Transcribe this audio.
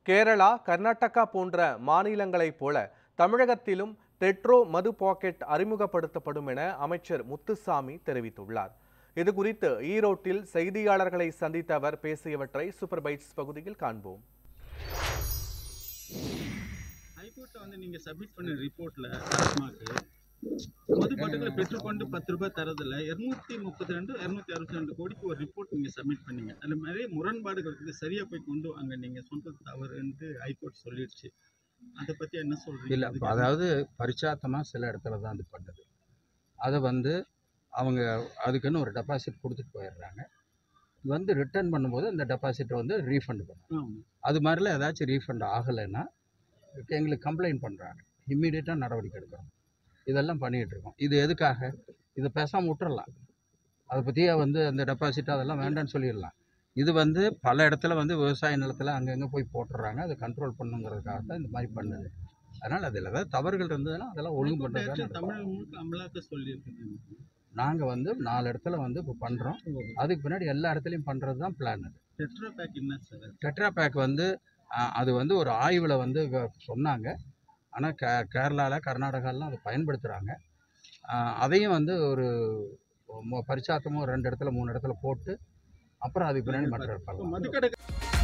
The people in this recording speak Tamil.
கேரளா கர்நாடகா போன்ற மாநிலங்களைப் போல தமிழகத்திலும் டெட்ரோ மது பாக்கெட் அறிமுகப்படுத்தப்படும் என அமைச்சர் முத்துசாமி தெரிவித்துள்ளார் இது குறித்து ஈரோட்டில் செய்தியாளர்களை சந்தித்த அவர் பேசியவற்றை சூப்பர் பைட்ஸ் பகுதியில் காண்போம் ஹைகோர்ட்ல வந்து நீங்க சப்மிட் பண்ண ரிப்போர்ட்ல டாஸ்மாக் மதுபாட்டுகளை பெற்றுக்கொண்டு பத்து ரூபாய் தரதில்ல இருநூத்தி முப்பத்தி ரெண்டு இருநூத்தி அறுபத்தி ரெண்டு கோடிக்கு ஒரு ரிப்போர்ட் நீங்க சப்மிட் பண்ணீங்க அதுல நிறைய முரண்பாடுகள் இருக்குது சரியா போய் கொண்டு வாங்க நீங்க சொன்னது தவறுன்ட்டு ஹைகோர்ட் சொல்லிடுச்சு அதை பத்தி என்ன சொல்றீங்க இல்லை அதுக்கு அதாவது பரிச்சாத்தமாக சில இடத்துல தான் அது பண்ணுது அதை வந்து அவங்க அதுக்குன்னு ஒரு டெபாசிட் கொடுத்துட்டு போயிடுறாங்க வந்து ரிட்டர்ன் பண்ணும்போது அந்த டெபாசிட்டை வந்து ரீஃபண்ட் பண்ணும் ஆமா. அது மாதிரிலாம் ஏதாச்சும் ரீஃபண்ட் ஆகலைன்னா எங்களுக்கு கம்ப்ளைண்ட் பண்ணுறாங்க இம்மீடியட்டாக நடவடிக்கை எடுக்கிறோம் இதெல்லாம் பண்ணிகிட்டு இருக்கோம் இது எதுக்காக இதை பேசாமல் விட்டுறலாம் அதை பற்றியே வந்து அந்த டெபாசிட் அதெல்லாம் வேண்டாம்னு சொல்லிடலாம் இது வந்து பல இடத்துல வந்து விவசாய நிலத்தில் அங்கங்கே போய் போட்டுடுறாங்க அதை கண்ட்ரோல் பண்ணுங்கிறதுக்காக தான் இந்த மாதிரி பண்ணுது அதனால் அதில் ஏதாவது தவறுகள் இருந்ததுன்னா அதெல்லாம் ஒழுங்கு ஹைகோர்ட் பண்ணுறது action தமிழ் முழுக்க அமலாக்க சொல்லியிருக்குது நாங்கள் வந்து நாலு இடத்துல வந்து இப்போ பண்ணுறோம் அதுக்கு பின்னாடி எல்லா இடத்துலையும் பண்ணுறது தான் பிளான் அது டெட்ரா பேக் என்ன சார் டெட்ரா பேக் வந்து அஹ், அது வந்து ஒரு ஆய்வில் வந்து க- சொன்னாங்க ஆனால் கே கேரளாவில் கர்நாடகாலாம் அதை பயன்படுத்துகிறாங்க அதையும் வந்து ஒரு மொ- பரிச்சாத்தமும் ரெண்டு இடத்துல மூணு இடத்துல போட்டு அப்புறம் அதுக்கு பின்னாடி மற்ற பண்ணலாம் மதுக்கடை